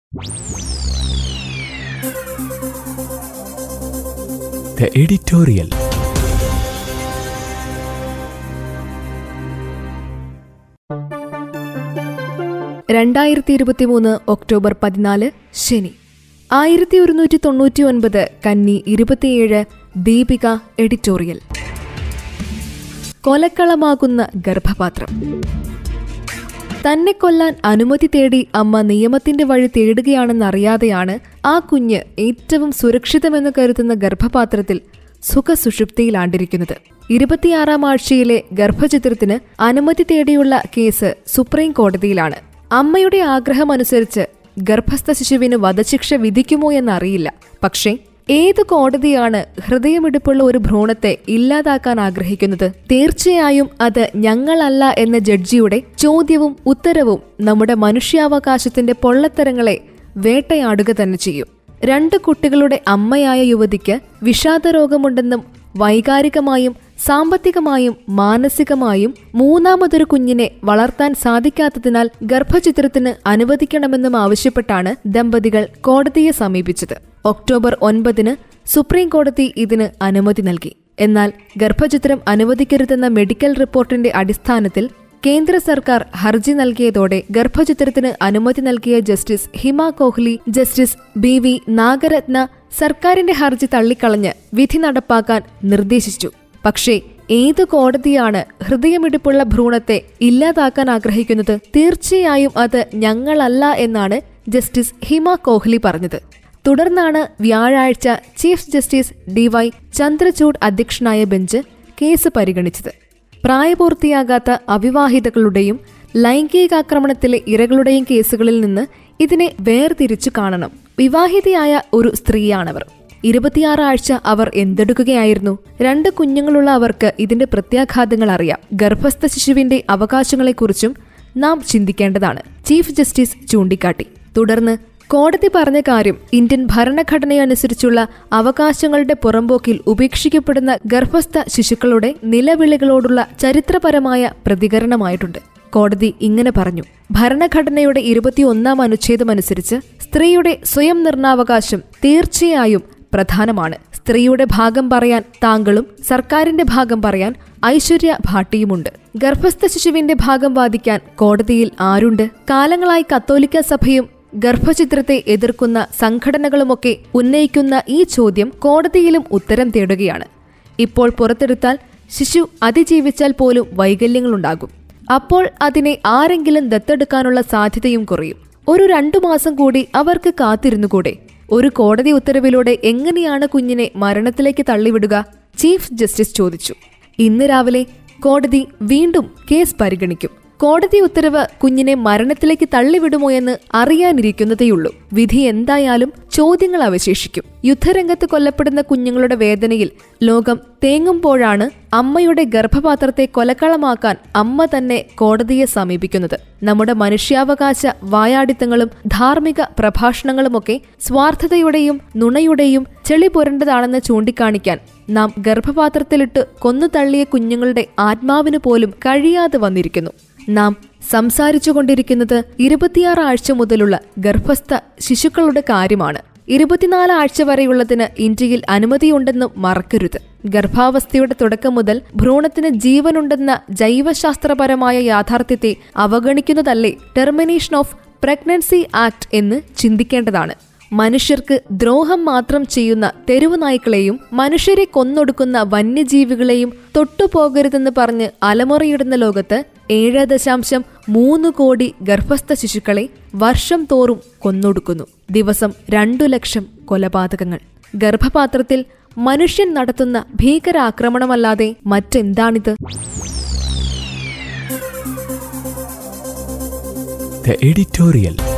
The editorial. രണ്ടായിരത്തി ഇരുപത്തിമൂന്ന് October പതിനാല് ശനി ആയിരത്തി ഒരുന്നൂറ്റി തൊണ്ണൂറ്റി ഒൻപത് കന്നി ഇരുപത്തിയേഴ് ദീപിക എഡിറ്റോറിയൽ കൊലക്കളമാകുന്ന ഗർഭപാത്രം തന്നെ കൊല്ലാൻ അനുമതി തേടി അമ്മ നിയമത്തിന്റെ വഴി തേടുകയാണെന്നറിയാതെയാണ് ആ കുഞ്ഞ് ഏറ്റവും സുരക്ഷിതമെന്ന് കരുതുന്ന ഗർഭപാത്രത്തിൽ സുഖസുഷുപ്തിയിലാണ്ടിരിക്കുന്നത് ഇരുപത്തിയാറാം ആഴ്ചയിലെ ഗർഭചിത്രത്തിന് അനുമതി തേടിയുള്ള കേസ് സുപ്രീം കോടതിയിലാണ് അമ്മയുടെ ആഗ്രഹമനുസരിച്ച് ഗർഭസ്ഥ ശിശുവിന് വധശിക്ഷ വിധിക്കുമോ എന്നറിയില്ല പക്ഷേ ഏത് കോടതിയാണ് ഹൃദയമിടിപ്പുള്ള ഒരു ഭ്രൂണത്തെ ഇല്ലാതാക്കാൻ ആഗ്രഹിക്കുന്നത് തീർച്ചയായും അത് ഞങ്ങളല്ല എന്ന ജഡ്ജിയുടെ ചോദ്യവും ഉത്തരവും നമ്മുടെ മനുഷ്യാവകാശത്തിന്റെ പൊള്ളത്തരങ്ങളെ വേട്ടയാടുക തന്നെ ചെയ്യും രണ്ട് കുട്ടികളുടെ അമ്മയായ യുവതിക്ക് വിഷാദരോഗമുണ്ടെന്നും വൈകാരികമായും സാമ്പത്തികമായും മാനസികമായും മൂന്നാമതൊരു കുഞ്ഞിനെ വളർത്താൻ സാധിക്കാത്തതിനാൽ ഗർഭചിത്രത്തിന് അനുവദിക്കണമെന്നും ആവശ്യപ്പെട്ടാണ് ദമ്പതികൾ കോടതിയെ സമീപിച്ചത് ഒക്ടോബർ ഒൻപതിന് സുപ്രീം കോടതി ഇതിന് അനുമതി നൽകി എന്നാൽ ഗർഭചിത്രം അനുവദിക്കരുതെന്ന മെഡിക്കൽ റിപ്പോർട്ടിന്റെ അടിസ്ഥാനത്തിൽ കേന്ദ്ര സർക്കാർ ഹർജി നൽകിയതോടെ ഗർഭചിത്രത്തിന് അനുമതി നൽകിയ justice Hima Kohli justice B V Nagarathna സർക്കാരിന്റെ ഹർജി തള്ളിക്കളഞ്ഞ് വിധി നടപ്പാക്കാൻ നിർദ്ദേശിച്ചു പക്ഷേ ഏത് കോടതിയാണ് ഹൃദയമിടിപ്പുള്ള ഭ്രൂണത്തെ ഇല്ലാതാക്കാൻ ആഗ്രഹിക്കുന്നത് തീർച്ചയായും അത് ഞങ്ങളല്ല എന്നാണ് ജസ്റ്റിസ് ഹിമ കോഹ്ലി പറഞ്ഞത് തുടർന്നാണ് വ്യാഴാഴ്ച chief justice D Y Chandrachud അധ്യക്ഷനായ ബെഞ്ച് കേസ് പരിഗണിച്ചത് പ്രായപൂർത്തിയാകാത്ത അവിവാഹിതകളുടെയും ലൈംഗികാക്രമണത്തിലെ ഇരകളുടെയും കേസുകളിൽ നിന്ന് ഇതിനെ വേർതിരിച്ചു കാണണം വിവാഹിതയായ ഒരു സ്ത്രീയാണവർ ഇരുപത്തിയാറ് ആഴ്ച അവർ എന്തെടുക്കുകയായിരുന്നു രണ്ട് കുഞ്ഞുങ്ങളുള്ള അവർക്ക് ഇതിന്റെ പ്രത്യാഘാതങ്ങൾ അറിയാം ഗർഭസ്ഥ ശിശുവിന്റെ അവകാശങ്ങളെക്കുറിച്ചും നാം ചിന്തിക്കേണ്ടതാണ് ചീഫ് ജസ്റ്റിസ് ചൂണ്ടിക്കാട്ടി തുടർന്ന് കോടതി പറഞ്ഞ കാര്യം ഇന്ത്യൻ ഭരണഘടനയനുസരിച്ചുള്ള അവകാശങ്ങളുടെ പുറമ്പോക്കിൽ ഉപേക്ഷിക്കപ്പെടുന്ന ഗർഭസ്ഥ ശിശുക്കളുടെ നിലവിളികളോടുള്ള ചരിത്രപരമായ പ്രതികരണമായിട്ടുണ്ട് കോടതി ഇങ്ങനെ പറഞ്ഞു ഭരണഘടനയുടെ ഇരുപത്തിയൊന്നാം അനുച്ഛേദമനുസരിച്ച് സ്ത്രീയുടെ സ്വയം നിർണാവകാശം തീർച്ചയായും പ്രധാനമാണ് സ്ത്രീയുടെ ഭാഗം പറയാൻ താങ്കളും സർക്കാരിന്റെ ഭാഗം പറയാൻ ഐശ്വര്യ ഭാട്ടിയുമുണ്ട് ഗർഭസ്ഥ ശിശുവിന്റെ ഭാഗം വാദിക്കാൻ കോടതിയിൽ ആരുണ്ട് കാലങ്ങളായി കത്തോലിക്ക സഭയും ഗർഭചിത്രത്തെ എതിർക്കുന്ന സംഘടനകളുമൊക്കെ ഉന്നയിക്കുന്ന ഈ ചോദ്യം കോടതിയിലും ഉത്തരം തേടുകയാണ് ഇപ്പോൾ പുറത്തെടുത്താൽ ശിശു അതിജീവിച്ചാൽ പോലും വൈകല്യങ്ങളുണ്ടാകും അപ്പോൾ അതിനെ ആരെങ്കിലും ദത്തെടുക്കാനുള്ള സാധ്യതയും കുറയും ഒരു രണ്ടു മാസം കൂടി അവർക്ക് കാത്തിരുന്നുകൂടെ ഒരു കോടതി ഉത്തരവിലൂടെ എങ്ങനെയാണ് കുഞ്ഞിനെ മരണത്തിലേക്ക് തള്ളിവിടുക ചീഫ് ജസ്റ്റിസ് ചോദിച്ചു ഇന്ന് രാവിലെ കോടതി വീണ്ടും കേസ് പരിഗണിക്കും കോടതി ഉത്തരവ് കുഞ്ഞിനെ മരണത്തിലേക്ക് തള്ളിവിടുമോ എന്ന് അറിയാനിരിക്കുന്നതേയുള്ളൂ വിധി എന്തായാലും ചോദ്യങ്ങൾ അവശേഷിക്കും യുദ്ധരംഗത്ത് കൊല്ലപ്പെടുന്ന കുഞ്ഞുങ്ങളുടെ വേദനയിൽ ലോകം തേങ്ങുമ്പോഴാണ് അമ്മയുടെ ഗർഭപാത്രത്തെ കൊലക്കളമാക്കാൻ അമ്മ തന്നെ കോടതിയെ സമീപിക്കുന്നത് നമ്മുടെ മനുഷ്യാവകാശ വായാടിത്തങ്ങളും ധാർമ്മിക പ്രഭാഷണങ്ങളുമൊക്കെ സ്വാർത്ഥതയുടെയും നുണയുടെയും ചെളി പുരണ്ടതാണെന്ന് ചൂണ്ടിക്കാണിക്കാൻ നാം ഗർഭപാത്രത്തിലിട്ട് കൊന്നു തള്ളിയ കുഞ്ഞുങ്ങളുടെ ആത്മാവിന് പോലും കഴിയാതെ വന്നിരിക്കുന്നു നാം സംസാരിച്ചുകൊണ്ടിരിക്കുന്നത് ഇരുപത്തിയാറ് ആഴ്ച മുതലുള്ള ഗർഭസ്ഥ ശിശുക്കളുടെ കാര്യമാണ് ഇരുപത്തിനാല് ആഴ്ച വരെയുള്ളതിന് ഇന്ത്യയിൽ അനുമതിയുണ്ടെന്നും മറക്കരുത് ഗർഭാവസ്ഥയുടെ തുടക്കം മുതൽ ഭ്രൂണത്തിന് ജീവനുണ്ടെന്ന ജൈവശാസ്ത്രപരമായ യാഥാർത്ഥ്യത്തെ അവഗണിക്കുന്നതല്ലേ ടെർമിനേഷൻ ഓഫ് പ്രഗ്നൻസി ആക്ട് എന്ന് ചിന്തിക്കേണ്ടതാണ് മനുഷ്യർക്ക് ദ്രോഹം മാത്രം ചെയ്യുന്ന തെരുവു നായ്ക്കളെയും മനുഷ്യരെ കൊന്നൊടുക്കുന്ന വന്യജീവികളെയും തൊട്ടുപോകരുതെന്ന് പറഞ്ഞ് അലമുറയിടുന്ന ലോകത്ത് ഏഴ് ദശാംശം മൂന്ന് കോടി ഗർഭസ്ഥ ശിശുക്കളെ വർഷം തോറും കൊന്നൊടുക്കുന്നു ദിവസം രണ്ടു ലക്ഷം കൊലപാതകങ്ങൾ ഗർഭപാത്രത്തിൽ മനുഷ്യൻ നടത്തുന്ന ഭീകരാക്രമണമല്ലാതെ മറ്റെന്താണിത് The editorial.